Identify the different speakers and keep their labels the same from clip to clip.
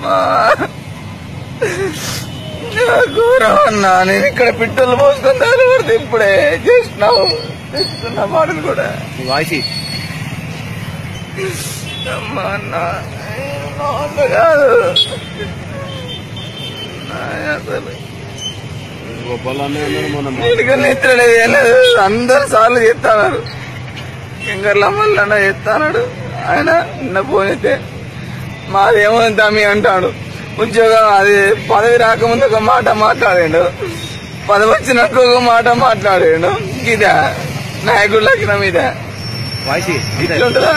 Speaker 1: ఘోరం అన్నా నేను ఇక్కడ పిట్టలు మోసుకొని దాని పడితే ఇప్పుడే చేసినావు చేస్తున్న మాటలు కూడా
Speaker 2: వాయిస్
Speaker 1: అమ్మా అన్న నా వల్ల కాదు నా అసలు
Speaker 2: గోపాల్ అనే అన్నాడు మొన్న
Speaker 1: నీటిగా నిద్ర లేదు ఏం లేదు అందరు సార్లు చెప్తాన్నారు కింగర్ల మల్లన్న చెప్తాడు ఆయన నిన్న పోనైతే మాదేమో తమ్మి అంటాడు ఉద్యోగం అది పదవి రాకముందు ఒక మాట మాట్లాడాడు పదవి వచ్చినాక ఒక మాట మాట్లాడాడు ఇదా నాయకుడు లక్షణం మీద
Speaker 2: వాయిస్
Speaker 1: ఇట్లుంటుందా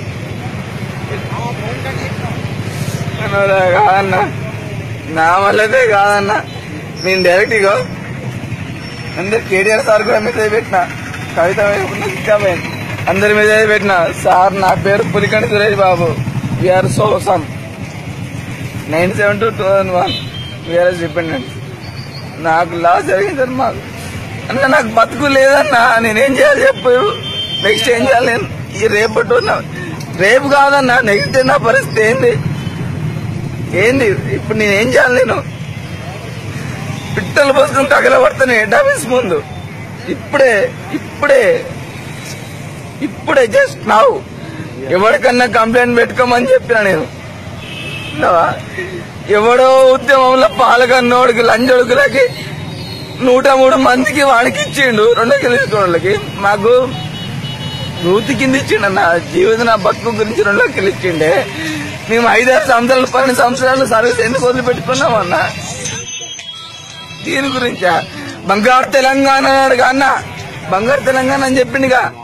Speaker 1: అన్నదా కాదన్న నా వల్లదే కాదన్న నేను డైరెక్ట్ ఇగో అందరు కేటీఆర్ సార్ కూడా మెసేజ్ పెట్టిన కవిత ఇచ్చామేన్ అందరి మెసేజ్ పెట్టిన సార్ నా పేరు Pulikandi Suresh Babu VR so some nine seven two two thousand one VR dependent నాకు లాస్ జరిగింది సార్ మాకు అన్న నాకు బతుకు లేదన్నా నేనేం చేయాలి చెప్పు నెక్స్ట్ ఏం చేయాలి నేను ఈ రేపటి ఉన్న- రేపు కాదన్నా నెక్స్ట్ నా పరిస్థితి ఏంది ఏంది ఇప్పుడు నేనేం చేయాలి నేను పిట్టలు పోసుకుని తగలబడుతున్నాయి హెడ్ ఆఫీస్ ముందు ఇప్పుడే ఇప్పుడే ఇప్పుడే జస్ట్ నావు ఎవరికన్నా కంప్లైంట్ పెట్టుకోమని చెప్పిన నేను విన్నావా? ఎవడో ఉద్యమంలో పాల్గొన్నోడికి లంచొడుకులకి నూట మూడు మందికి వాడికి ఇచ్చిండు రెండో గెలుచుకోవడానికి మాకు నూతి కింద ఇచ్చిండు నా జీవితం నా బతుకు గురించి రెండు లక్షలు ఇచ్చిండే మేము ఐదారు సంవత్సరాలు పన్నెండు సంవత్సరాలు సర్వీస్ ఎందుకు వదిలిపెట్టుకున్నాం అన్న దీని గురించా బంగారు తెలంగాణ అన్నాడు అన్న బంగారు తెలంగాణ అని చెప్పిండుగా